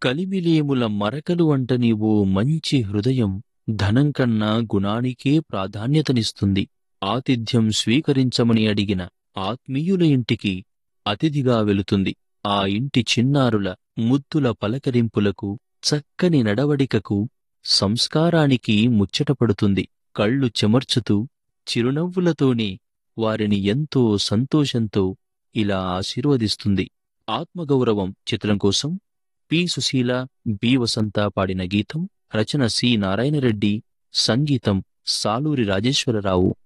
కలిమిలేముల మరకలు అంట నీవు మంచి హృదయం ధనం కన్నా గుణానికే ప్రాధాన్యతనిస్తుంది ఆతిథ్యం స్వీకరించమని అడిగిన ఆత్మీయుల ఇంటికి అతిథిగా వెళుతుంది ఆ ఇంటి చిన్నారుల ముద్దుల పలకరింపులకు చక్కని నడవడికకు సంస్కారానికి ముచ్చటపడుతుంది కళ్ళు చెమర్చుతూ చిరునవ్వులతోనే వారిని ఎంతో సంతోషంతో ఇలా ఆశీర్వదిస్తుంది ఆత్మగౌరవం చిత్రం కోసం పి సుశీల బి వసంత పాడిన గీతం రచన సి నారాయణరెడ్డి సంగీతం సాలూరి రాజేశ్వరరావు